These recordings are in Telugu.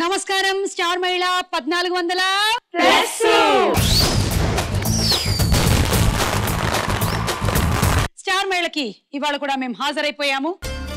నమస్కారం స్టార్ మహిళ పద్నాలుగు వందల స్టార్ మహిళకి ఇవాళ కూడా మేము హాజరైపోయాము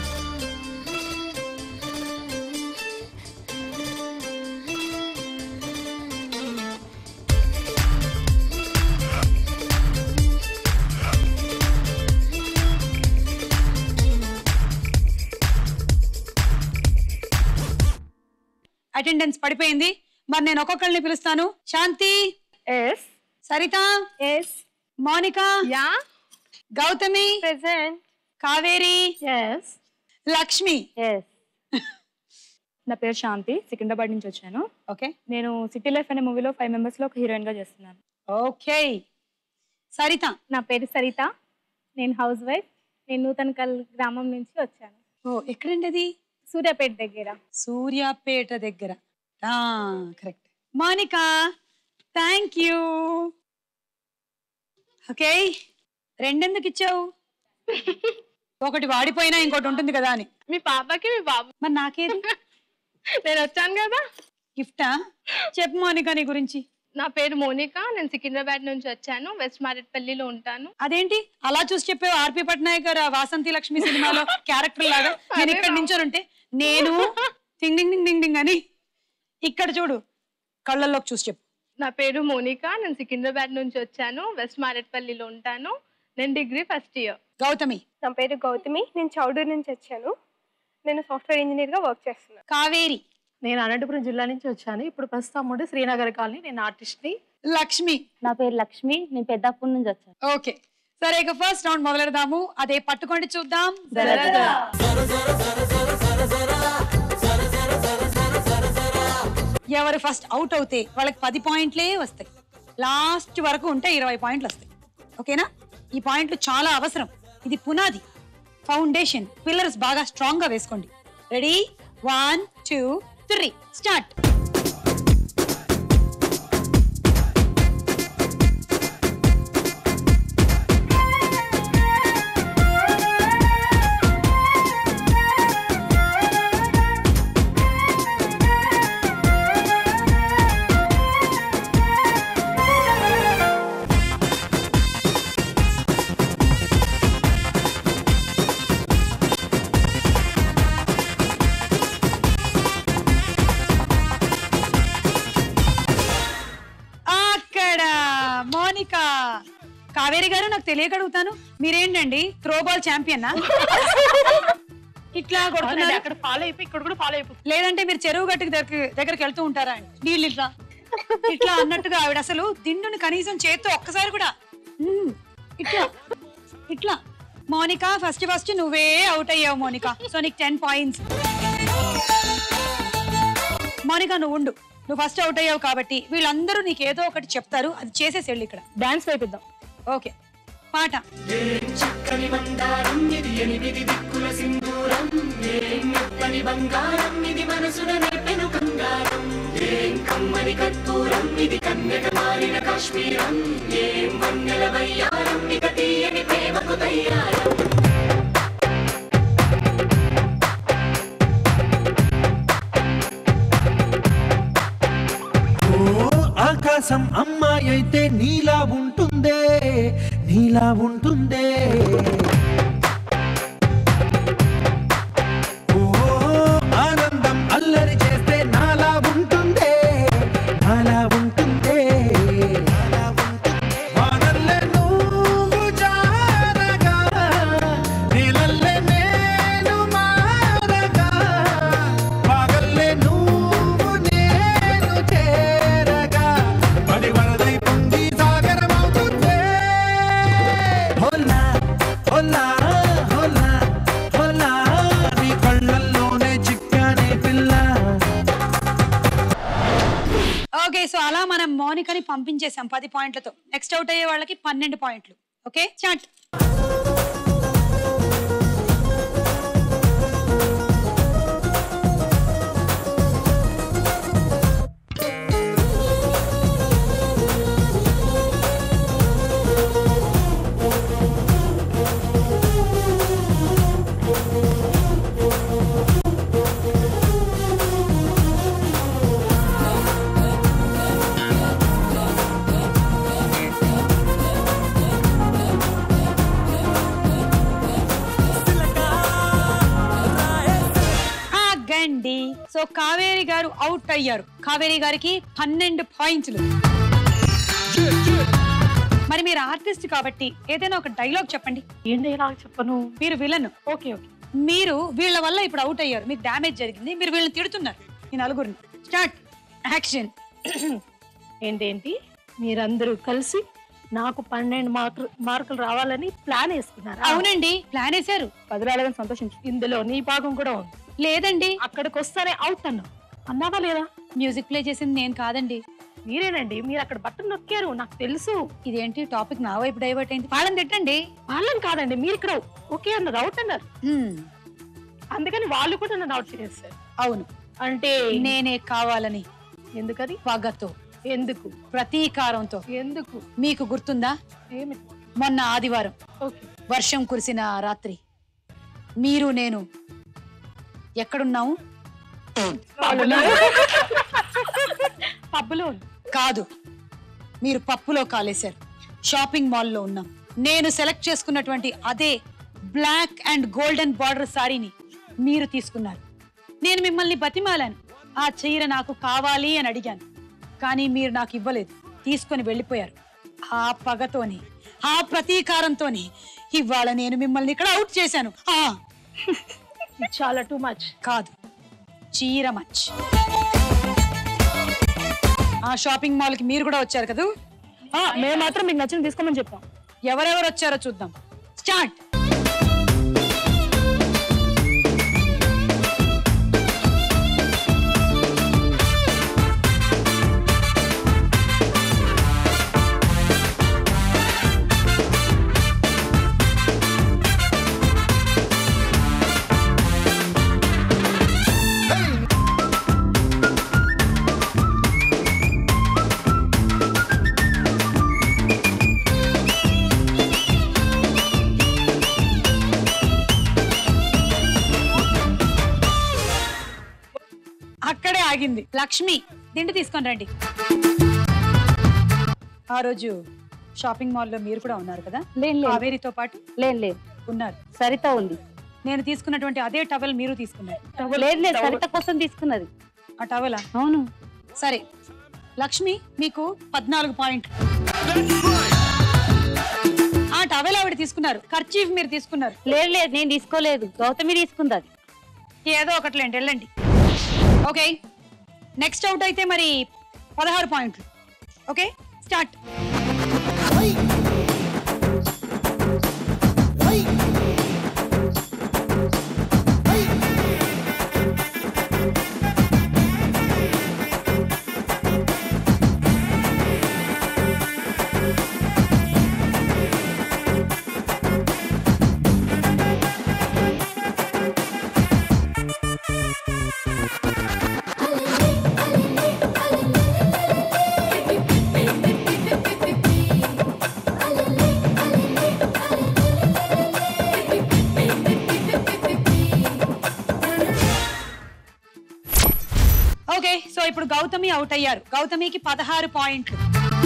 అటెండెన్స్ పడిపోయింది మరి నేను ఒక్కొక్కరిని పిలుస్తాను Shanti yes Saritha yes Mounika yeah Gautami present Kaveri yes Lakshmi yes నా పేరు శాంతి సికింద్రాబాద్ నుంచి వచ్చాను ఓకే నేను సిటీ లైఫ్ అనే మూవీలో ఫైవ్ మెంబర్స్ లో ఒక హీరోయిన్ గా చేస్తున్నాను ఓకే సరిత నా పేరు సరిత నేను హౌస్ వైఫ్ నేను నూతనకల్ గ్రామం నుంచి వచ్చాను ఓ ఎక్కడండి అది సూర్యాపేట దగ్గర సూర్యాపేట దగ్గర correct Mounika thank you okay రెండెందుకు ఇచ్చావు ఒకటి వాడిపోయినా ఇంకోటి ఉంటుంది కదా అని మీ పాపకి మీ బాబు మరి నాకేది నేను వచ్చాను కదా గిఫ్టా చెప్పు మౌనిక నీ గురించి నా పేరు మోనిక నేను సికింద్రాబాద్ నుంచి వచ్చాను వెస్ట్ మారేట్పల్లిలో ఉంటాను అదేంటి అలా చూసి చెప్పావు ఆర్పి పట్నాయక్ గారు ఆ వాసంతి లక్ష్మి సినిమాలో క్యారెక్టర్ లాగా నేను ఇక్కడ నించొని ఉంటే నేను టింగ్ డింగ్ డింగ్ డింగ్ డింగ్ అని ఇక్కడ చూడు కళ్ళల్లోకి చూసి చెప్పు నా పేరు మోనిక నేను సికింద్రాబాద్ నుంచి వచ్చాను వెస్ట్ మారేట్పల్లిలో ఉంటాను నేను డిగ్రీ ఫస్ట్ ఇయర్ గౌతమి నా పేరు గౌతమి నేను చౌడూరు నుంచి వచ్చాను నేను సాఫ్ట్వేర్ ఇంజనీర్ గా వర్క్ చేస్తున్నాను కావేరి నేను అనంతపురం జిల్లా నుంచి వచ్చాను ఇప్పుడు ప్రస్తుతం ఉండే శ్రీనగర్ కాలనీ నేను ఆర్టిస్ట్ని లక్ష్మి నా పేరు లక్ష్మి నేను పెద్దాపూర్ నుంచి వచ్చాను ఓకే సరే ఇక ఫస్ట్ రౌండ్ మొదలెడదాము అదే పట్టుకోండి చూద్దాం ఎవరు ఫస్ట్ అవుట్ అవుతే వాళ్ళకి పది పాయింట్లే వస్తాయి లాస్ట్ వరకు ఉంటే ఇరవై పాయింట్లు వస్తాయి ఓకేనా ఈ పాయింట్లు చాలా అవసరం ఇది పునాది ఫౌండేషన్ పిల్లర్స్ బాగా స్ట్రాంగ్ గా వేసుకోండి ready one two three start అక్కడ మోనిక కావేరి గారు నాకు తెలియక అడుగుతాను మీరేంటండి త్రో బాల్ ఛాంపియన్ ఇట్లా కొడుతున్నారు అక్కడ ఫాలో అయిపోయి ఇక్కడ కూడా ఫాలో అయిపోయి లేదంటే మీరు చెరువు గట్టుకు దగ్గర దగ్గరికి వెళ్తూ ఉంటారా అండి నీళ్ళు ఇట్లా ఇట్లా అన్నట్టుగా ఆవిడ అసలు దిండుని కనీసం చేత్తో ఒక్కసారి కూడా మ్మ్. ఇట్లా ఇట్లా మోనిక ఫస్ట్ ఫస్ట్ నువ్వే అవుట్ అయ్యావు మోనిక సో నీకు టెన్ పాయింట్స్ మోనిక నువ్వు ఉండు నువ్వు ఫస్ట్ అవుట్ అయ్యావు కాబట్టి వీళ్ళందరూ నీకు ఏదో ఒకటి చెప్తారు అది చేసేసి వెళ్ళు ఇక్కడ డాన్స్ వేపిద్దాం ఓకే పాట ఓ ఆకాశం అమ్మాయి అయితే నీలా ఉంటుందే నీలా ఉంటుందే ఓ ఆనందం అల్లరి చేస్తే నాలా ఉంటుందే నాలా ఉంటుందే వానల్లే నువ్వు జారగా నీలల్లే నేను మారగా పగల్లే నువ్వు నేను చేరగా పడి వరదై పొంగి సాగరమవుతుందే హోలా హోలా హోలా హోలా నీ కళ్ళల్లోనే చిక్కానే పిల్ల ఓకే సో అలా మనం మౌనికని పంపించేసాం పది పాయింట్లతో నెక్స్ట్ అవుట్ అయ్యే వాళ్ళకి పన్నెండు పాయింట్లు ఓకే చాట్ కావేరి గారు అవుట్ అయ్యారు కావేరి గారికి పన్నెండు పాయింట్లు మరి మీరు ఆర్టిస్ట్ కాబట్టి ఏదైనా ఒక డైలాగ్ చెప్పండి ఏంటి ఇలా చెప్పను మీరు విలన్ ఓకే ఓకే మీరు వీళ్ళ వల్ల ఇప్పుడు అవుట్ అయ్యారు మీకు డ్యామేజ్ జరిగింది మీరు వీళ్ళని తిడుతున్నారు ఈ నలుగురిని స్టార్ట్ యాక్షన్ ఏంటేంటి మీరందరూ కలిసి నాకు పన్నెండు మార్కులు మార్కులు రావాలని ప్లాన్ వేసుకున్నారు అవునండి ప్లాన్ వేశారు పది రాలేదని సంతోషించు ఇందులో నీ భాగం కూడా ఉంది లేదండి అక్కడికి వస్తానే అవుట్ అన్నావు అన్నావా లేదా మ్యూజిక్ ప్లే చేసింది నేను కాదండి మీరేనండి మీరు అక్కడ బట్టన్ నొక్కారు నాకు తెలుసు ఇదేంటి టాపిక్ నా వైపు డైవర్ట్ అయింది వాళ్ళని తిట్టండి వాళ్ళని కాదండి మీరు ఇక్కడ ఓకే అన్నారు అవుట్ అన్నారు హ్మ్, అందుకని వాళ్ళు కూడా నన్ను అవుట్ చేస్తారు అవును అంటే నేనే కావాలని ఎందుకని పగతో ఎందుకు ప్రతీకారంతో ఎందుకు మీకు గుర్తుందా ఏమి మొన్న ఆదివారం ఓకే వర్షం కురిసిన రాత్రి మీరు నేను ఎక్కడున్నాము పబ్బులో కాదు మీరు పప్పులో కాలేశారు షాపింగ్ మాల్లో ఉన్నాం నేను సెలెక్ట్ చేసుకున్నటువంటి అదే బ్లాక్ అండ్ గోల్డెన్ బార్డర్ సారీని మీరు తీసుకున్నారు నేను మిమ్మల్ని బతిమాలాను ఆ చీర నాకు కావాలి అని అడిగాను కానీ మీరు నాకు ఇవ్వలేదు తీసుకొని వెళ్ళిపోయారు ఆ పగతోని ఆ ప్రతీకారంతోని ఇవాళ నేను మిమ్మల్ని ఇక్కడ అవుట్ చేశాను ఆ చాలా టూ మచ్ కాదు చీర మచ్ ఆ షాపింగ్ మాల్ కి మీరు కూడా వచ్చారు కదూ మేము మాత్రం మీకు నచ్చిన తీసుకోమని చెప్పాం ఎవరెవరు వచ్చారో చూద్దాం స్టార్ట్ అక్కడే ఆగింది లక్ష్మి దిండి తీసుకొని రండి ఆ రోజు షాపింగ్ మాల్లో మీరు కూడా ఉన్నారు కదా లేని లేదు కావేరితో పాటు లేని లేదు ఉన్నారు సరిత ఉంది నేను తీసుకున్నటువంటి అదే టవల్ మీరు తీసుకున్నారు లేదు లేదు సరిత కోసం తీసుకున్నది ఆ టవలా అవును సరే లక్ష్మి మీకు పద్నాలుగు పాయింట్ ఆ టవల్ ఆవిడ తీసుకున్నారు ఖర్చీఫ్ మీరు తీసుకున్నారు లేదు లేదు నేను తీసుకోలేదు గౌతమి తీసుకుంది అది ఏదో ఒకటిలేండి వెళ్ళండి ఓకే నెక్స్ట్ అవుట్ అయితే మరి పదహారు పాయింట్లు ఓకే స్టార్ట్ ఓకే సో ఇప్పుడు గౌతమి అవుట్ అయ్యారు గౌతమికి పదహారు పాయింట్లు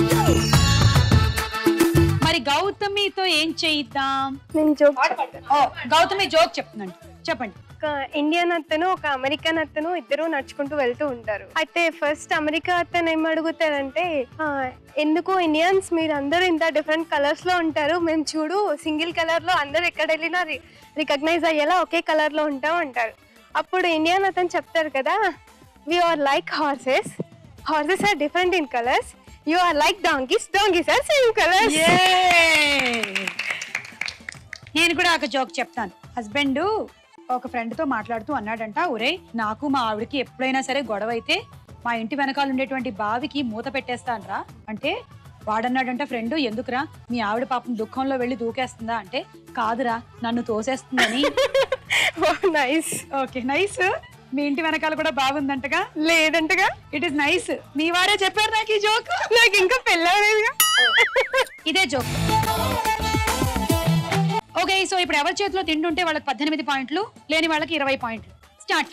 మరి గౌతమితో ఏం చేయిద్దాం నేను జోక్ ఓ గౌతమి జోక్ చెప్తున్నాను చెప్పండి ఒక ఇండియన్ అతను ఒక అమెరికన్ అతను ఇద్దరు నడుచుకుంటూ వెళ్తూ ఉంటారు అయితే ఫస్ట్ అమెరికా అతను ఏం అడుగుతారంటే "ఆ, ఎందుకు ఇండియన్స్ మీరు అందరూ ఇంత డిఫరెంట్ కలర్స్ లో ఉంటారు మేము చూడు సింగిల్ కలర్ లో అందరు ఎక్కడ వెళ్ళినా రికగ్నైజ్ అయ్యేలా ఒకే కలర్ లో ఉంటాం అంటారు అప్పుడు ఇండియన్ అతను చెప్తారు కదా we are like horses horses are different in colours you are like donkeys donkeys are same colours నేను కూడా ఒక జోక్ చెప్తాను హస్బెండ్ ఒక ఫ్రెండ్ తో మాట్లాడుతూ అన్నాడంట ఒరే నాకు మా ఆవిడకి ఎప్పుడైనా సరే గొడవ అయితే మా ఇంటి వెనకాల ఉండేటువంటి బావికి మూత పెట్టేస్తానరా అంటే వాడన్నాడంట ఫ్రెండ్ ఎందుకురా మీ ఆవిడ పాపం దుఃఖంలో వెళ్ళి దూకేస్తుందా అంటే కాదురా నన్ను తోసేస్తుందని నైస్ ఓకే నైస్ మీ ఇంటి వెనకాల కూడా బాగుందంటగా లేదంటగా ఇట్ ఇస్ నైస్ మీ వారే చెప్పారు నాకు ఈ జోక్ నాకు ఇంకా పెళ్ళవలేదుగా ఇదే జోక్ ఓకే సో ఇప్పుడు ఎవరి చేతిలో తిండుంటే వాళ్ళకి పద్దెనిమిది పాయింట్లు లేని వాళ్ళకి ఇరవై పాయింట్లు స్టార్ట్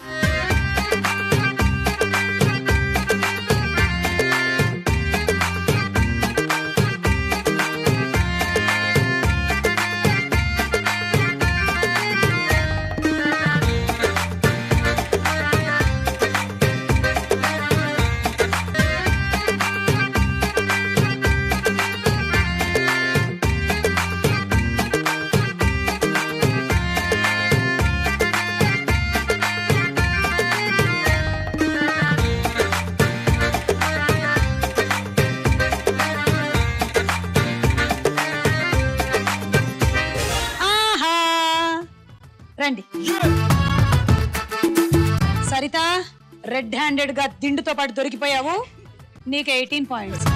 రెడ్ హ్యాండెడ్ గా దిండుతో పాటు దొరికిపోయావు నీకు ఎయిటీన్ పాయింట్స్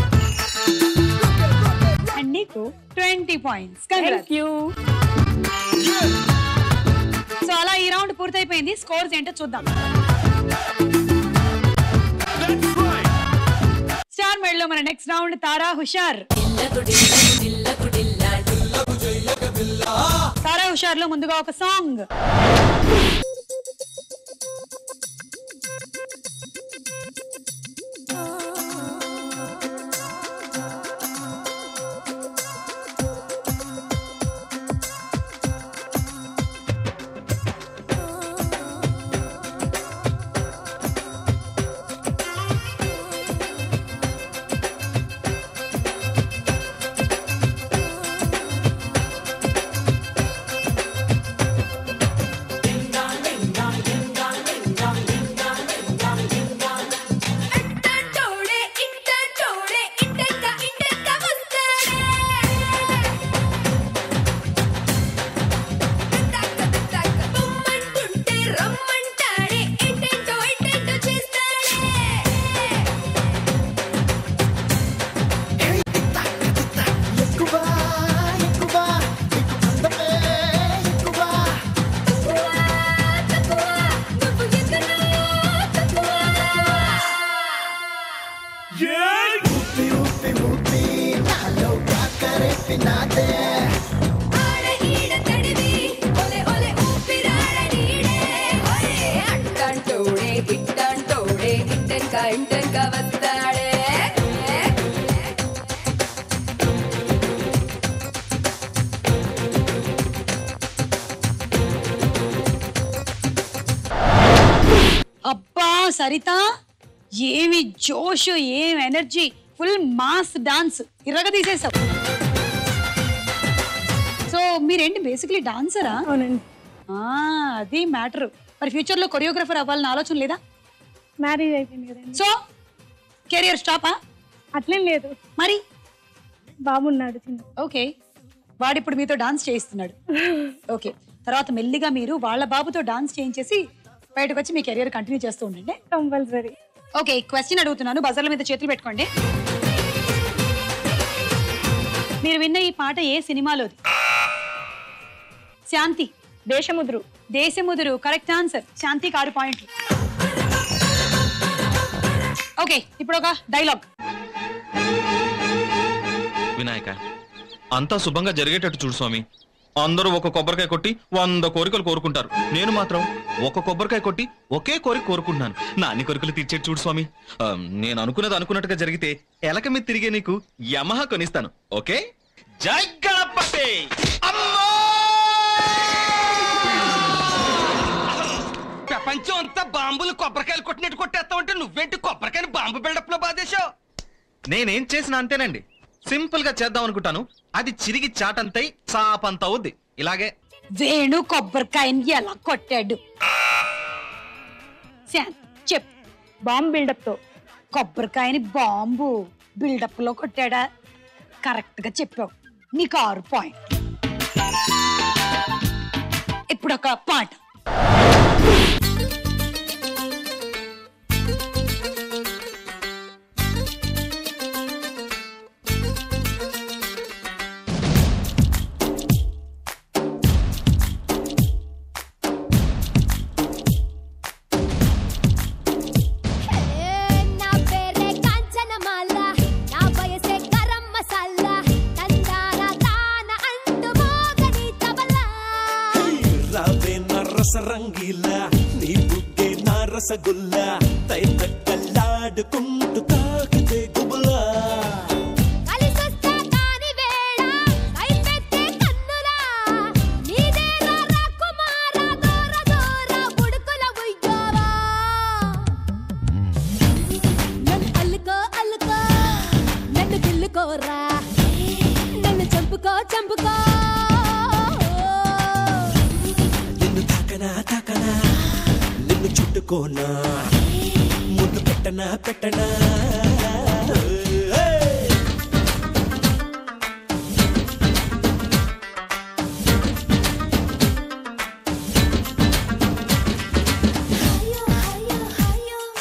అండ్ నీకు twenty points thank you so అలా ఈ రౌండ్ పూర్తయిపోయింది స్కోర్స్ ఏంటో చూద్దాం స్టార్ మెడలో మన నెక్స్ట్ రౌండ్ తారా హుషార్ తారా హుషార్ లో ముందుగా ఒక సాంగ్ ఇట్టంటోడే ఇట్టంటోడే ఇట్టంక ఇట్టంక వస్తాడే తక్క తక్క బొమ్మంటుంటే రమ్మంటాడే ఇట్టంటో ఇట్టంటో చేస్తాడే తక్కువ నువ్వు ఎక్కడో తక్కువ ఆడ ఈడ తడివి ఒలే ఒలే ఊపిరాడ నీడే ఒలే అట్టంటోడే ఇట్టంటోడే ఇట్టంక ఇట్టంక వస్తాడే అబ్బా సరిత ఏమి జోష్ ఏం ఎనర్జీ ఫుల్ మాస్ డాన్స్ ఇరగ తీసేసావు సో మీరేంటి బేసిక్లీ డాన్సరా అవునండి అది మ్యాటర్ మరి ఫ్యూచర్ లో కొరియోగ్రఫర్ అవ్వాలని ఆలోచన లేదా మ్యారేజ్ అయిపోయింది కదండి సో కెరియర్ స్టాపా అట్లేం లేదు మరి బాబున్నాడు చిన్న ఓకే వాడిప్పుడు మీతో డాన్స్ చేయిస్తున్నాడు ఓకే తర్వాత మెల్లిగా మీరు వాళ్ళ బాబుతో డాన్స్ చేయించేసి బయటకు వచ్చి మీ కెరియర్ కంటిన్యూ చేస్తూ ఉండండి కంపల్సరీ ఓకే క్వశ్చన్ అడుగుతున్నాను బజర్ల మీద చేతులు పెట్టుకోండి మీరు విన్న ఈ పాట ఏ సినిమాలోది శాంతి దేశముద్రు దేశముదురు కరెక్ట్ ఆన్సర్ శాంతికి ఆరు పాయింట్లు ఓకే ఇప్పుడు ఒక డైలాగ్ వినాయక అంతా శుభంగా జరిగేటట్టు చూడు స్వామి అందరూ ఒక కొబ్బరికాయ కొట్టి వంద కోరికలు కోరుకుంటారు నేను మాత్రం ఒక కొబ్బరికాయ కొట్టి ఒకే కోరిక కోరుకుంటున్నాను నా అన్ని కోరికలు తీర్చేట్టు చూడు స్వామి ఆ, నేను అనుకున్నది అనుకున్నట్టుగా జరిగితే ఎలక మీద తిరిగే నీకు యమహ కొనిస్తాను ఓకే జై గణపతి అమ్మో! ప్రపంచం అంతా బాంబులు కొబ్బరికాయలు కొట్టినట్టు కొట్టేస్తా ఉంటే నువ్వేంటి కొబ్బరికాయని బాంబు బిల్డప్ లో బాధేశావు నేనేం చేసినా అంతేనండి సింపుల్ గా చేద్దాం అనుకుంటాను అది చిరిగి చాటంతై చాపంత అవుద్ది ఇలాగే వేణు కొబ్బరికాయని ఎలా కొట్టాడు శాంతి చెప్ బాంబ్ బిల్డప్ తో కొబ్బరికాయని బాంబు బిల్డప్ లో కొట్టాడా కరెక్ట్ గా చెప్పావు నీకు ఆరు పాయింట్ ఇప్పుడు ఒక పాట నా పేరే కాంచనమాల నా వయసే గరం మసాలా తందాన తాన అంటూ మోగని తబలా రావే నరస రంగీల నీ బుగ్గే నా రసగుల్ల తై తక్కల్లాడుకుంటూ తాకితే గుబులా కలిసొస్తే కాని వేళ కైపెట్టే కన్నులా నీదేరా రాకుమార దూర దూర బుడుకుల ఉయ్యారా నన్ను అల్లుకో అల్లుకో నన్ను గిల్లుకోరా నన్ను చంపుకో చంపుకో నిన్ను తాకనా తాకనా నిన్ను చుట్టుకోనా ముద్దు పెట్టనా పెట్టనా ఏయ్! హయ్యో హయ్యో హయ్యో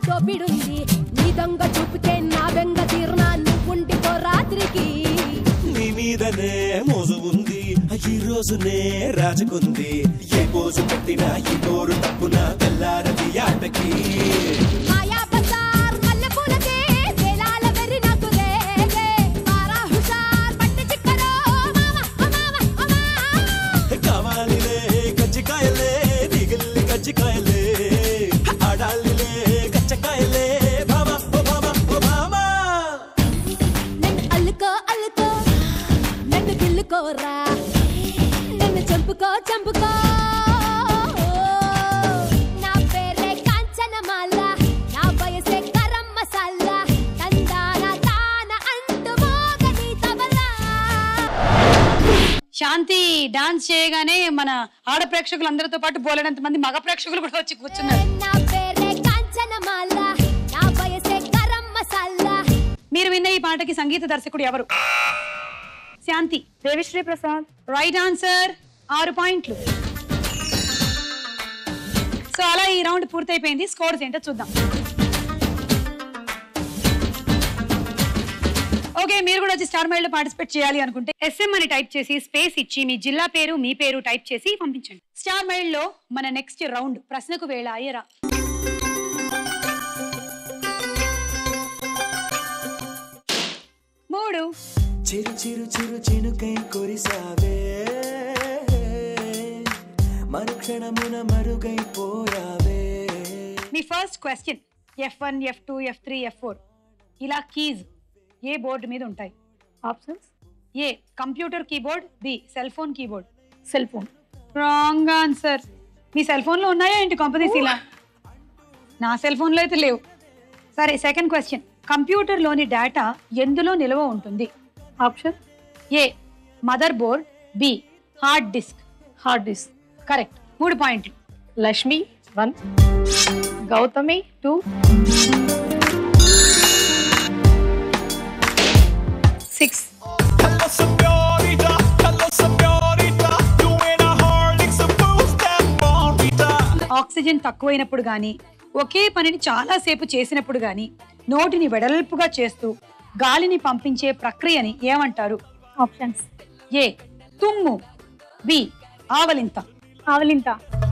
దోపిడుంది నీ దొంగ చూపుకే నా బెంగ తీరునా నువ్వుండిపో రాత్రికి నీ మీదనే మోజు ఉంది ఈ రోజునే రాజుకుంది ఏ పోజు పెట్టినా ఈ పోరు తప్పున తెల్లారది ఆటకి మాయా బజార్ మల్లెపూలకే వేలాల వెర్రి నాకు రేగే మారా హుషార్ పట్టి చిక్కరో మామ ఓ మామ ఓ మామ కావాలిలే కజ్జికాయలే దిగిల్లి కజ్జికాయలే ఆడాలిలే కచ్చకాయలే బాబా ఓ బాబా ఓ బాబా నన్ను అల్లుకో అల్లుకో నన్ను గిల్లుకోరా నన్ను చంపుకో చంపుకో నా పేరే కాంచనమాల నా వయసే గరం మసాలా తందాన తాన అంటూ మోగని తబలా శాంతి డాన్స్ చేయగానే మన ఆడ ప్రేక్షకులందరితో పాటు బోలెడంత మంది మగ ప్రేక్షకులు కూడా వచ్చి కూర్చున్నారు నా పేరే కాంచనమాల నా వయసే గరం మసాలా మీరు విన్న ఈ పాటకి సంగీత దర్శకుడు ఎవరు శాంతి దేవిశ్రీ ప్రసాద్ రైట్ ఆన్సర్ ఆరు పాయింట్లు సో అలా ఈ రౌండ్ పూర్తయిపోయింది స్కోర్స్ ఏంటో చూద్దాం ఓకే మీరు కూడా వచ్చి స్టార్ మైల్ లో పార్టిసిపేట్ చేయాలి అనుకుంటే ఎస్ఎం అని టైప్ చేసి స్పేస్ ఇచ్చి మీ జిల్లా పేరు మీ పేరు టైప్ చేసి పంపించండి స్టార్ మైల్ లో మన నెక్స్ట్ రౌండ్ ప్రశ్నకు వేళ అయ్యరా మూడు చిరు చిరు చిరు చినుకై కొరిసావే మరుక్షణమున మరుగైపోయావే మీ first question F one F two F three F four ఇలా కీజ్ ఏ బోర్డు మీద ఉంటాయి options A computer keyboard B cell phone keyboard cell phone wrong answer మీ సెల్ ఫోన్లో ఉన్నాయా ఏంటి కంపెనీస్ ఇలా నా సెల్ ఫోన్లో అయితే లేవు సరే సెకండ్ క్వశ్చన్ కంప్యూటర్లోని డేటా ఎందులో నిల్వ ఉంటుంది option A motherboard B hard disk hard disk correct మూడు పాయింట్లు Lakshmi one Gautami two six oxygen తక్కువైనప్పుడు కానీ ఒకే పనిని చాలాసేపు చేసినప్పుడు కానీ నోటిని వెడల్పుగా చేస్తూ గాలిని పంపించే ప్రక్రియని ఏమంటారు ఆప్షన్స్ ఏ తుమ్ము బి ఆవలింత ఆవలింత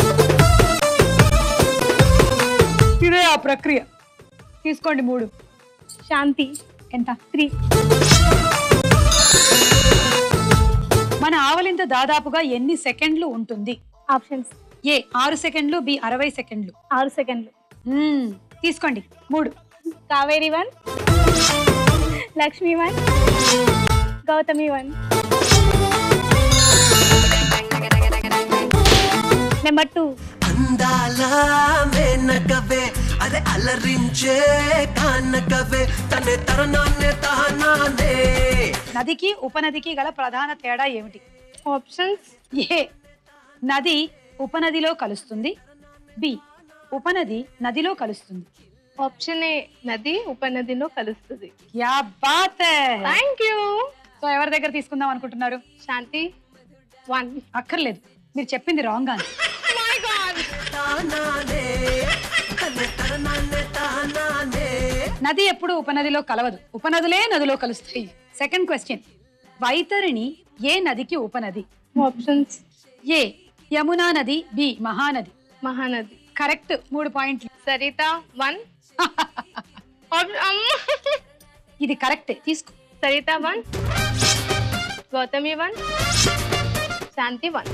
ఇదే ఆ ప్రక్రియ తీసుకోండి మూడు శాంతి ఎంత త్రీ మన ఆవలింత దాదాపుగా ఎన్ని సెకండ్లు ఉంటుంది ఆప్షన్స్ ఏ ఆరు సెకండ్లు బి అరవై సెకండ్లు ఆరు సెకండ్లు మ్మ్, తీసుకోండి మూడు Kaveri one Lakshmi one Gautami one number two అందాల మేనకవే అరే అలరించే కానకవే తనే తరనాన్నే తహనానే నదికి ఉపనదికి గల ప్రధాన తేడా ఏమిటి ఆప్షన్స్ ఏ నది ఉపనదిలో కలుస్తుంది బి ఉపనది నదిలో కలుస్తుంది ఆప్షన్ ఏ నది ఉపనదిలో కలుస్తుంది యా బాత్ థ్యాంక్ యూ సో ఎవరి దగ్గర తీసుకుందాం అనుకుంటున్నారు శాంతి వన్ అక్కర్లేదు మీరు చెప్పింది రాంగ్ అని తహనానే తనే తరనాన్నే తహనానే నది ఎప్పుడు ఉపనదిలో కలవదు ఉపనదులే నదిలో కలుస్తాయి సెకండ్ క్వశ్చన్ వైతరిణి ఏ నదికి ఉపనది ఆప్షన్స్ ఏ యమునా నది బి మహానది మహానది కరెక్ట్ మూడు పాయింట్లు సరిత వన్ ఇది కరెక్ట్ తీసుకో Saritha one Gautami one Shanti one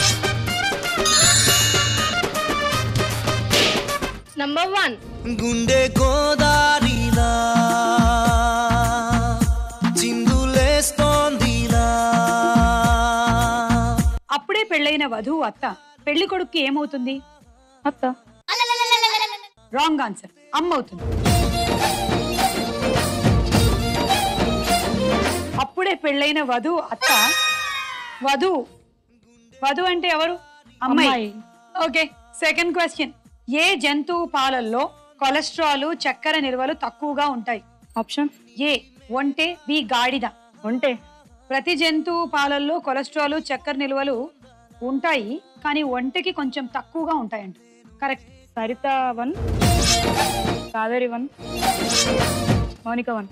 number one గుండె గోదారిలా చిందులేస్తోందిలా అప్పుడే పెళ్ళైన వధువు అత్త పెళ్లి కొడుక్కి ఏమవుతుంది అత్త రాంగ్ ఆన్సర్ అమ్మ అవుతుంది అప్పుడే పెళ్ళైన వధువు అత్త వధు వధు అంటే ఎవరు అమ్మాయి అమ్మాయి. ఓకే సెకండ్ క్వశ్చన్ ఏ జంతువు పాలల్లో కొలెస్ట్రాల్ చక్కెర నిల్వలు తక్కువగా ఉంటాయి ఆప్షన్ ఏ ఒంటె బి గాడిద ఉంటే ప్రతి జంతువు పాలల్లో కొలెస్ట్రాల్ చక్కెర నిల్వలు ఉంటాయి కానీ ఒంటెకి కొంచెం తక్కువగా ఉంటాయంట correct Saritha one Kaveri one Mounika one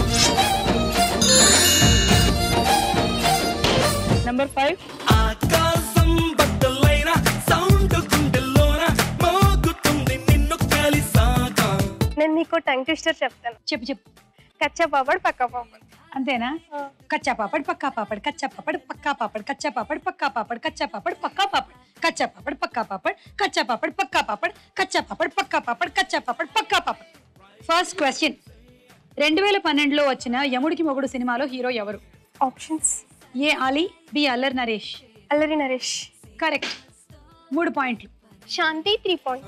number five ఆకాశం బద్దలైన సౌండ్ గుండెల్లోన మోగుతుంది నిన్ను కలిసాక నేను మీకు టంగ్ ట్విస్టర్ చెప్తాను చెప్పు చెప్పు కచ్చా పాపడ్ పక్క పాపడ్ అంతేనా కచ్చా పాపడ్ పక్కా పాపడ్ కచ్చా పాపడ్ పక్కా పాపడ్ కచ్చా పాపడ్ పక్కా పాపడ్ కచ్చా పాపడ్ పక్కా పాపడ్ కచ్చా పాపడ్ పక్కా పాపడ్ కచ్చా పాపడ్ పక్కా పాపడ్ కచ్చా పాపడ్ పక్కా పాపడ్ కచ్చా పాపడ్ పక్కా పాపడ్ ఫస్ట్ క్వశ్చన్ రెండు వేల పన్నెండులో వచ్చిన యముడికి మొగుడు సినిమాలో హీరో ఎవరు options A Ali B Allari Naresh Allari Naresh correct మూడు పాయింట్లు శాంతి త్రీ పాయింట్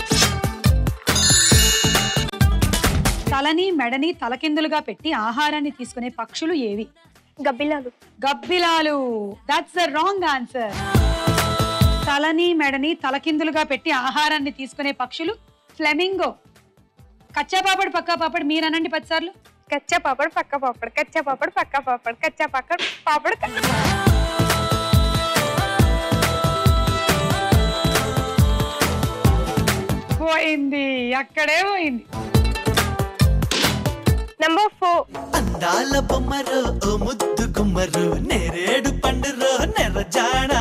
తలని మెడని తలకిందులుగా పెట్టి ఆహారాన్ని తీసుకునే పక్షులు ఏవి గబ్బిలాలు గబ్బిలాలు దట్స్ ద రాంగ్ ఆన్సర్ తలని మెడని తలకిందులుగా పెట్టి ఆహారాన్ని తీసుకునే పక్షులు ఫ్లెమింగో కచ్చా పాపడ్ పక్కా పాపడ్ మీరనండి పదిసార్లు కచ్చా పాపడ్ పక్క పాపడ్ కచ్చా పాపడ్ పక్క పాపడ్ కచ్చా పాపడ్ పాపడ్ పోయింది అక్కడే పోయింది నంబర్ ఫోర్ అందాల బొమ్మరు ఓ ముద్దు గుమ్మరు నేరేడు పండురో నెరజాడా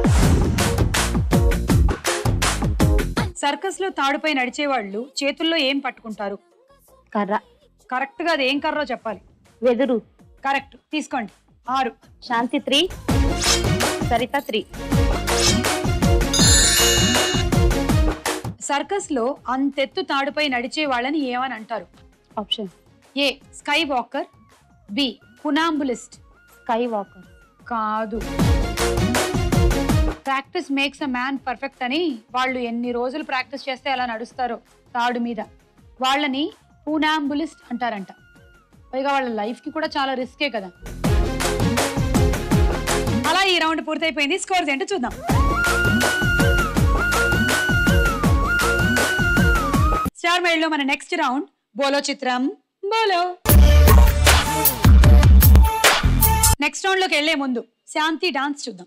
సర్కస్ లో తాడుపై నడిచేవాళ్ళు చేతుల్లో ఏం పట్టుకుంటారు కర్ర కరెక్ట్ గా అది ఏం కర్రో చెప్పాలి వెదురు కరెక్ట్ తీసుకోండి ఆరు Shanti three Saritha three circus లో అంతెత్తు తాడుపై నడిచే వాళ్ళని ఏమని అంటారు option A sky walker B funambulist sky walker కాదు practice makes a man perfect అని వాళ్ళు ఎన్ని రోజులు ప్రాక్టీస్ చేస్తే అలా నడుస్తారో తాడు మీద వాళ్ళని పూనాంబులిస్ట్ అంటారంట పైగా వాళ్ళ లైఫ్ కి కూడా చాలా రిస్కే కదా అలా ఈ రౌండ్ పూర్తయిపోయింది స్కోర్స్ ఏంటో చూద్దాం స్టార్ మైల్ లో మన నెక్స్ట్ రౌండ్ బోలో చిత్రం బోలో నెక్స్ట్ రౌండ్ లోకి వెళ్లే ముందు శాంతి డాన్స్ చూద్దాం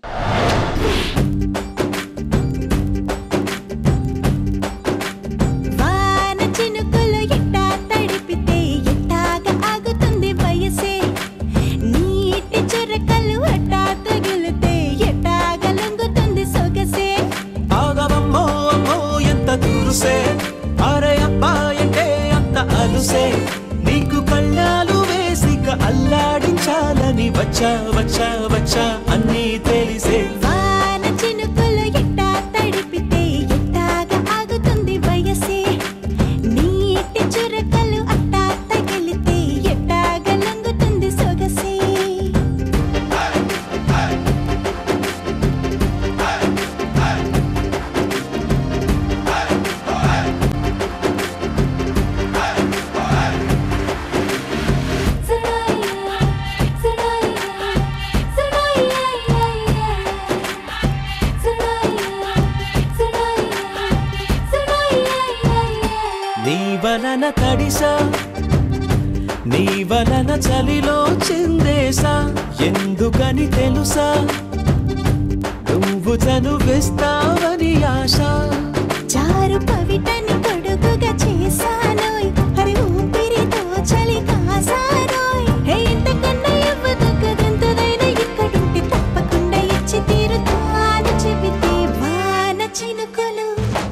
వాన చినుకులు ఎట్టా తడిపితే ఎట్టాగా ఆగుతుంది వయసే నీటి చురకలు అట్టా తగిలితే ఎట్టాగా లొంగుతుంది సొగసే ఆగవమ్మో అమ్మో ఎంత దూరుసే అరే అబ్బాయంటే అంత అలుసే నీకు కళ్ళాలు వేసిక అల్లాడించాలని వచ్చా వచ్చా వచ్చా అన్నీ తెలిసే వాన చినుకులు ఎట్టా తడిపితే ఎట్టాగా ఆగుతుంది వయసే నీటి చురకలు అట్టా తగిలితే ఎట్టాగా లొంగుతుంది సొగసే నీ వలన తడిసా నీ వలన చలిలో చిందేసా ఎందుకని తెలుసా నువ్వు చనువిస్తావని ఆశ చారు పవిటని పొడుగుగా చేశానోయ్ హరి ఊపిరితో చలి కాసానోయ్ హే ఇంతకన్నా ఇవ్వదగ్గదెంతదైనా ఇక్కడుంటే తప్పకుండా ఇచ్చి తీరుతాను చెబితే వాన చినుకులు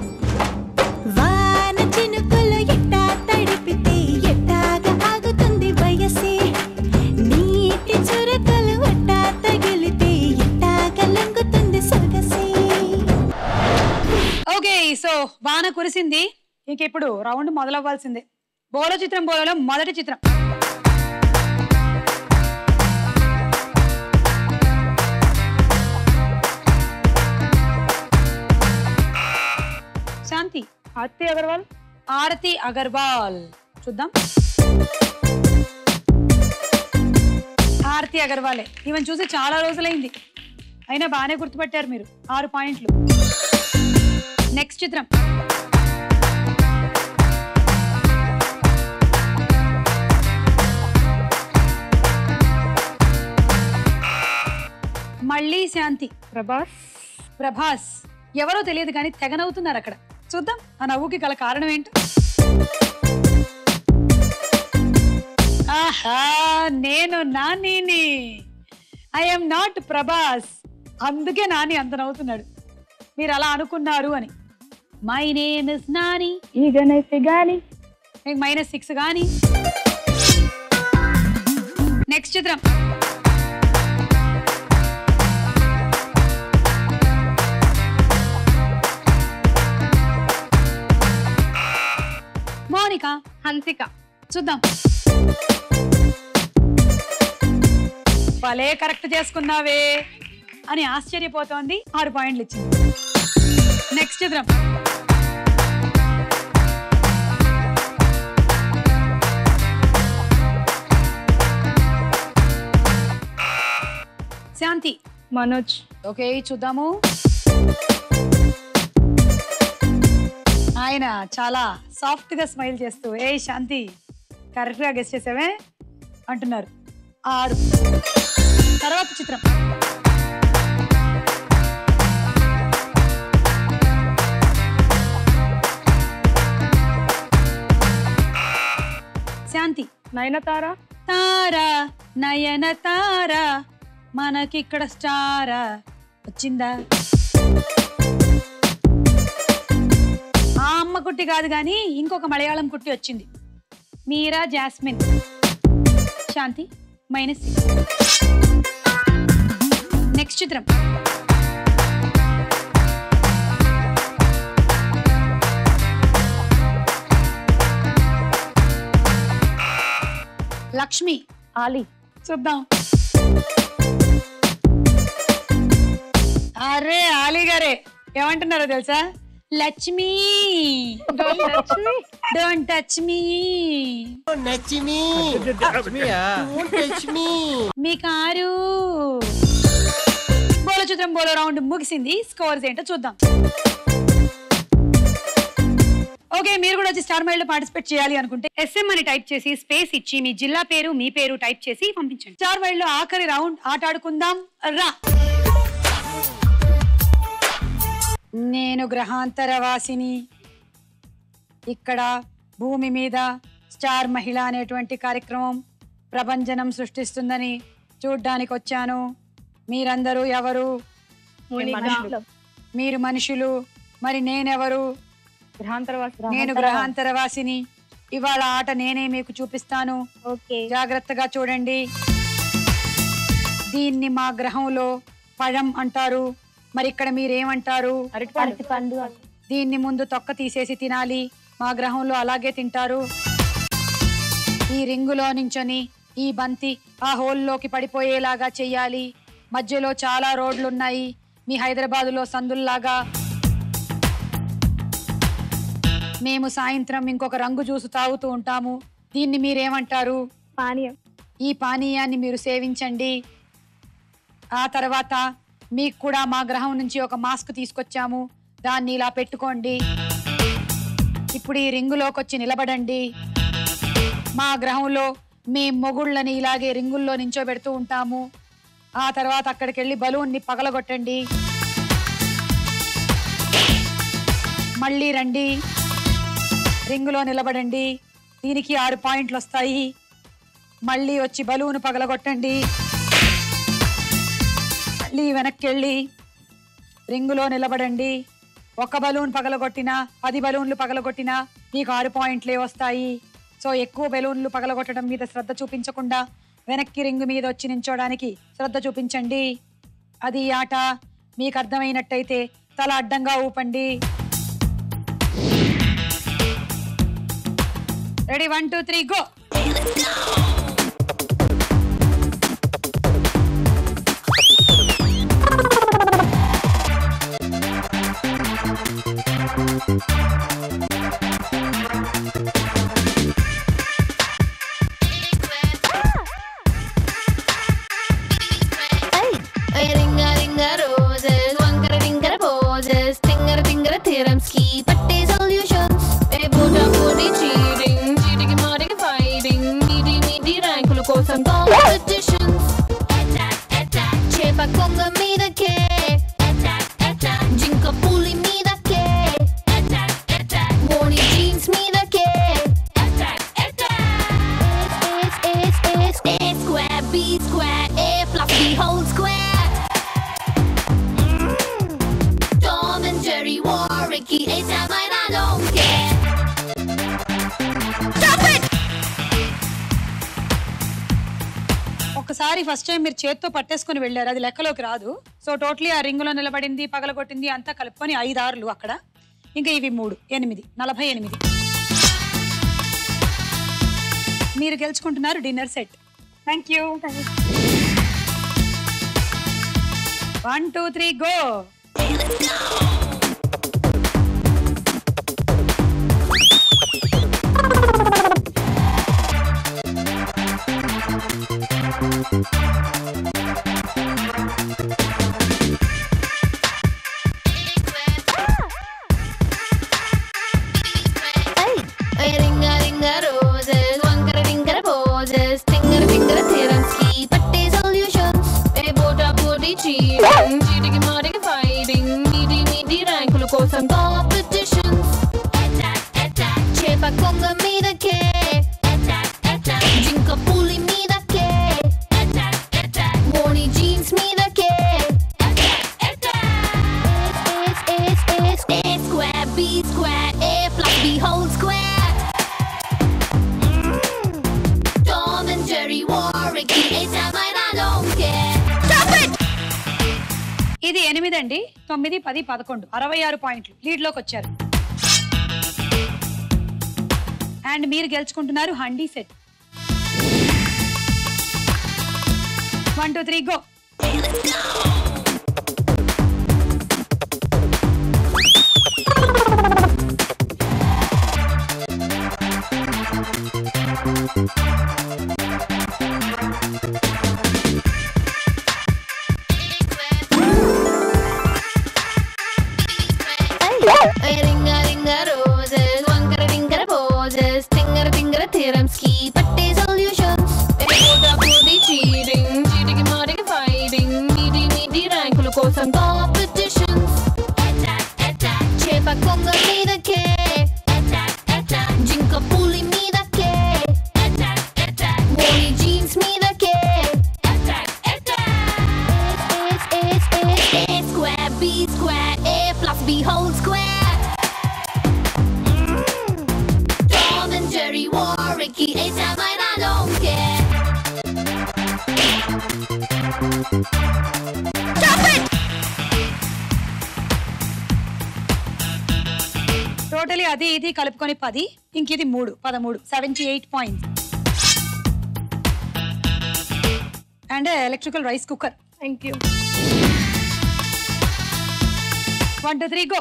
వాన చినుకులు ఎట్టా తడిపితే ఎట్టాగా ఆగుతుంది వయసే నీటి చురకలు అట్టా తగిలితే ఎట్టాగా లొంగుతుంది సొగసే ఓకే సో వాన కురిసింది ఇంక ఇప్పుడు రౌండ్ మొదలవ్వాల్సిందే బోలో చిత్రం బోలలో మొదటి చిత్రం శాంతి ఆర్తి అగర్వాల్ ఆరతి అగర్వాల్ చూద్దాం ఆరతి అగర్వాలే ఈవెన్ చూసి చాలా రోజులైంది అయినా బాగానే గుర్తుపట్టారు మీరు ఆరు పాయింట్లు నెక్స్ట్ చిత్రం మళ్ళీ శాంతి ప్రభాస్ ప్రభాస్ ఎవరో తెలియదు కానీ తెగ నవ్వుతున్నారు అక్కడ చూద్దాం ఆ నవ్వుకి గల కారణం ఏంటో నేను నానిని ఐఎమ్ నాట్ ప్రభాస్ అందుకే నాని అంత నవ్వుతున్నాడు మీరు అలా అనుకున్నారు అని మై నేమ్ ఇస్ నాని ఈ గణేష్ గాని మీకు మైనస్ సిక్స్ కానీ నెక్స్ట్ చిత్రం మౌనిక హన్సిక చూద్దాం భలే కరెక్ట్ చేసుకున్నావే అని ఆశ్చర్యపోతోంది ఆరు పాయింట్లు ఇచ్చింది నెక్స్ట్ చిత్రం శాంతి మనోజ్ ఓకే చూద్దాము ఆయన చాలా సాఫ్ట్ గా స్మైల్ చేస్తూ ఏ శాంతి కరెక్ట్ గా గెస్ట్ చేసావే అంటున్నారు ఆరు తర్వాత చిత్రం శాంతి నయనతార తారా నయన తారా మనకిక్కడ స్టారా వచ్చిందా ఆ అమ్మ కుట్టి కాదు కానీ ఇంకొక మలయాళం కుట్టి వచ్చింది మీరా జాస్మిన్ శాంతి మైనస్ నెక్స్ట్ చిత్రం లక్ష్మి ఆలి చూద్దాం అరే ఆలీ గారే ఏమంటున్నారో తెలుసా లక్ష్మి డోంట్ టచ్ మీ మీ కారు బోలో చిత్రం బోలో రౌండ్ ముగిసింది స్కోర్స్ ఏంటో చూద్దాం ఓకే మీరు కూడా వచ్చి స్టార్ మైల్ లో పార్టిసిపేట్ చేయాలి అనుకుంటే ఎస్ఎం అని టైప్ చేసి స్పేస్ ఇచ్చి మీ జిల్లా పేరు మీ పేరు టైప్ చేసి పంపించండి స్టార్ మైల్ లో ఆఖరి రౌండ్ ఆట ఆడుకుందాం రా నేను గ్రహాంతర వాసిని ఇక్కడ భూమి మీద స్టార్ మహిళ అనేటువంటి కార్యక్రమం ప్రభంజనం సృష్టిస్తుందని చూడ్డానికి వచ్చాను మీరందరూ ఎవరు మనుషులు మీరు మనుషులు మరి నేనెవరు గ్రహాంతరవాసి నేను గ్రహాంతర వాసిని ఇవాళ ఆట నేనే మీకు చూపిస్తాను ఓకే జాగ్రత్తగా చూడండి దీన్ని మా గ్రహంలో పഴం అంటారు మరి ఇక్కడ మీరేమంటారు అరటి పండు దీన్ని ముందు తొక్క తీసేసి తినాలి మా గ్రహంలో అలాగే తింటారు ఈ రింగులో నించొని ఈ బంతి ఆ హోల్లోకి పడిపోయేలాగా చెయ్యాలి మధ్యలో చాలా రోడ్లున్నాయి మీ హైదరాబాదులో సందుల్లాగా మేము సాయంత్రం ఇంకొక రంగు జ్యూసు తాగుతూ ఉంటాము దీన్ని మీరేమంటారు పానీయం ఈ పానీయాన్ని మీరు సేవించండి ఆ తర్వాత మీకు కూడా మా గ్రహం నుంచి ఒక మాస్క్ తీసుకొచ్చాము దాన్ని ఇలా పెట్టుకోండి ఇప్పుడు ఈ రింగులోకి వచ్చి నిలబడండి మా గ్రహంలో మేము మొగుళ్ళని ఇలాగే రింగుల్లో నించోబెడుతూ ఉంటాము ఆ తర్వాత అక్కడికి వెళ్ళి బలూన్ని పగలగొట్టండి మళ్ళీ రండి రింగులో నిలబడండి దీనికి ఆరు పాయింట్లు వస్తాయి మళ్ళీ వచ్చి బలూన్ పగలగొట్టండి మళ్ళీ వెనక్కి వెళ్ళి రింగులో నిలబడండి ఒక బలూన్ పగలగొట్టినా పది బలూన్లు పగలగొట్టినా మీకు ఆరు పాయింట్లే వస్తాయి సో ఎక్కువ బెలూన్లు పగలగొట్టడం మీద శ్రద్ధ చూపించకుండా వెనక్కి రింగు మీద వచ్చి నించోడానికి శ్రద్ధ చూపించండి అది ఈ ఆట మీకు అర్థమైనట్టయితే తల అడ్డంగా ఊపండి ready one two three go ringa ringa roses వంకర టింకర పోజెస్ తింగర తింగర థియరమ్స్ కి పట్టే సొల్యూషన్స్ ఏ పూట పూటి చీటింగ్ చీటికి మాటికి ఫైటింగ్ మీటి మీటి ర్యాంకుల కోసం కాంపిటీషన్స్ చేప కొంగ మీదకే జింక పులి మీదకే మోని జీన్స్ మీదకే It's, it's, it's, it's, it's square ఒకసారి ఫస్ట్ టైం మీరు చేత్తో పట్టేసుకొని వెళ్ళారు అది లెక్కలోకి రాదు సో టోటలీ ఆ రింగులో నిలబడింది పగలగొట్టింది అంతా కలుపుకొని ఐదు ఆరులు అక్కడ ఇంకా ఇవి మూడు ఎనిమిది నలభై ఎనిమిది మీరు గెలుచుకుంటున్నారు dinner set thank you one two three go ringa ringa roses వంకర టింకర poses తింగర తింగర theorems కి పట్టే solutions ఏ పోటా పోటీ cheating చీటికి మాటికి fighting మీది మీది ర్యాంకుల కోసం competitions చేప కొంగ మీదకే జింక పులి మీదకే మోని జీన్స్ మీదకే A, A, A, A square, B square, A plus B whole square. Mm. Tom and Jerry war, Ricky, it's a mine, I don't care. Stop it! ఇది ఎనిమిది అండి తొమ్మిది పది పదకొండు అరవై ఆరు పాయింట్లు లీడ్ లోకి వచ్చారు అండ్ మీరు గెలుచుకుంటున్నారు handi set one two three go ringa ringa roses వంకర టింకర poses తింగర తింగర theorems కి పట్టే solutions ఏ పోటా పోటీ cheating చీటికి మాటికి fighting మీది మీది ర్యాంకుల కోసం competitions చేప కొంగ మీదకే జింక పులి మీదకే మోని జీన్స్ మీదకే A square, B square, A plus B whole square. Mm. Tom and Jerry war, Ricky, it's a mine, I don't care. Stop it! Totally అది ఇది కలుపుకొని పది ఇంక ఇది మూడు పదమూడు seventy eight points and electrical rice cooker thank you one two three go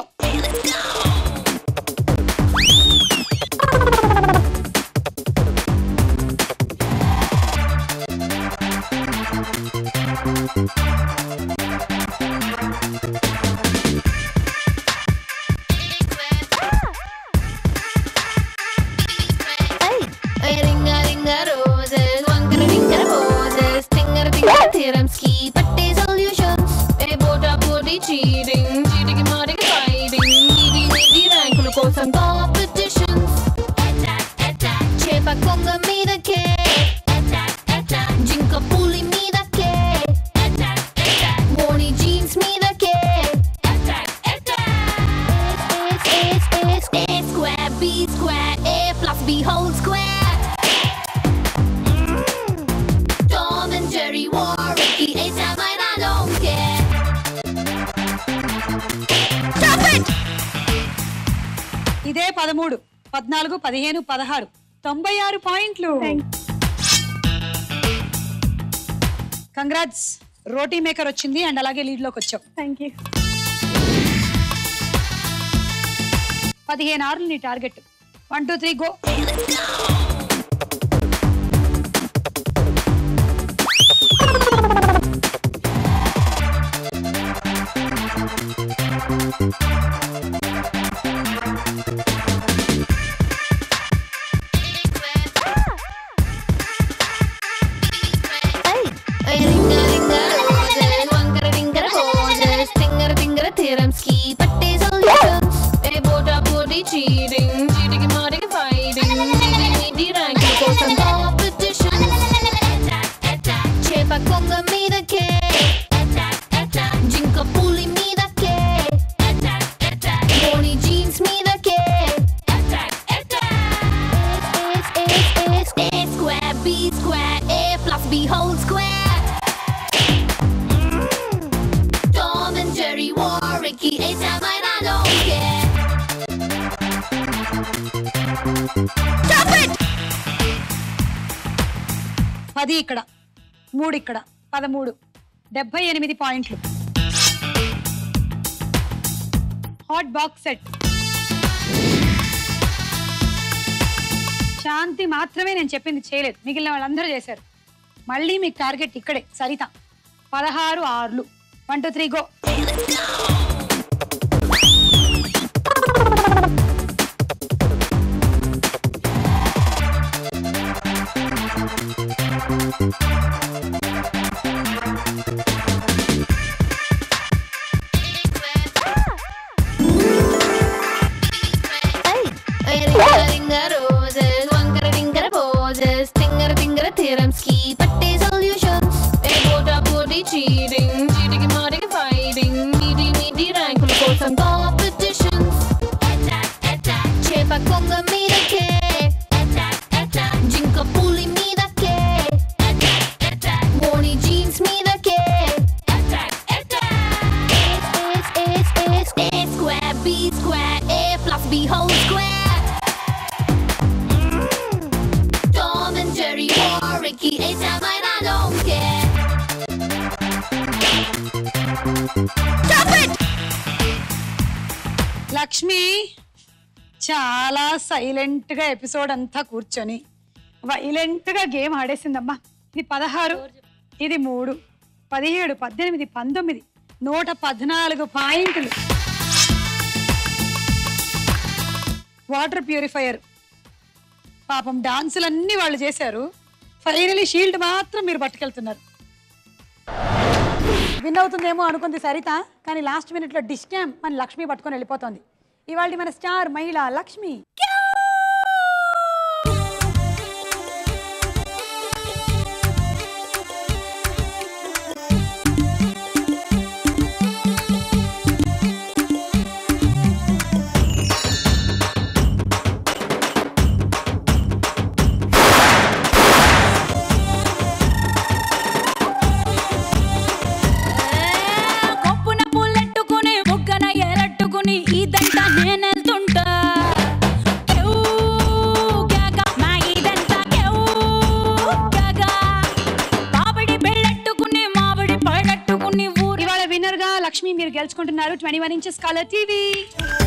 ringa ringa roses వంకర టింకర poses తింగర తింగర theorems కి పట్టే solutions ఏ పోటా పోటీ cheating చీటికి మాటికి fighting మీది మీది ర్యాంకుల కోసం competitions చేప కొంగ మీదకే జింక పులి మీదకే మోని జీన్స్ మీదకే A square, B square, A plus B whole square. Mm. Tom and Jerry war, Ricky, it's a mine, I don't care. Stop it! ఇదే పదమూడు పద్నాలుగు పదిహేను పదహారు తొంభై ఆరు పాయింట్లు కంగ్రాట్స్ రోటీ మేకర్ వచ్చింది అండ్ అలాగే లీడ్ లోకి వచ్చావు థ్యాంక్ యూ పదిహేను ఆరులు నీ target one two three go ringa ringa roses వంకర టింకర poses తింగర తింగర theorems కి పట్టే solutions ఏ పోటా పోటీ cheating చీటికి మాటికి fighting మీది మీది ర్యాంకుల కోసం competitions చేప కొంగ మీదకే జింక పులి మీదకే మోని జీన్స్ మీదకే A square, B square, A plus B whole square. పది ఇక్కడ మూడు ఇక్కడ పదమూడు డెబ్బై ఎనిమిది పాయింట్లు హాట్ బాక్స్ సెట్ శాంతి మాత్రమే నేను చెప్పింది చేయలేదు మిగిలిన వాళ్ళందరూ చేశారు మళ్ళీ మీకు టార్గెట్ ఇక్కడే సరిత పదహారు ఆర్లు one two three go Ringa ringa roses, wankara ringara poses, tingara tingara theorems की पट्टे solutions. ఏ బోటా బోటి cheating, చీటికి మాటికి fighting, మీటి మీటి ర్యాంకుల కోసం competitions. చేప కొంగ మీదకే, జింక పులి మీదకే, మోని జీన్స్ మీదకే. A, A, A, A, A square, B square, A plus B whole square. Tom and Jerry or Ricky, anytime I don't care. Stop it! Lakshmi చాలా సైలెంట్ గా ఎపిసోడ్ అంతా కూర్చొని వైలెంట్ గా గేమ్ ఆడేసిందమ్మా ఇది పదహారు ఇది మూడు పదిహేడు పద్దెనిమిది పంతొమ్మిది నూట పద్నాలుగు పాయింట్లు వాటర్ ప్యూరిఫైయర్ పాపం డాన్సులన్నీ వాళ్ళు చేశారు ఫైనలీ షీల్డ్ మాత్రం మీరు పట్టుకెళ్తున్నారు విన్ అవుతుందేమో అనుకుంది సరిత కానీ లాస్ట్ మినిట్ లో డిష్ క్యామ్ మన లక్ష్మి పట్టుకొని వెళ్ళిపోతుంది ఇవాళ మన స్టార్ మహిళ లక్ష్మి కొప్పున పుల్లెట్టుకుని బుగ్గన ఎరట్టుకుని ఇదంతా నేనెళ్తుంటా క్యూ, గ్యాగా, మా ఇదంతా క్యూ, గ్యాగా. మామిడి పెళ్ళెట్టుకుని మామిడి పళ్ళెట్టుకుని ఊరు ఇవాళ విన్నర్ గా లక్ష్మి మీరు గెలుచుకుంటున్నారు twenty one inches colour TV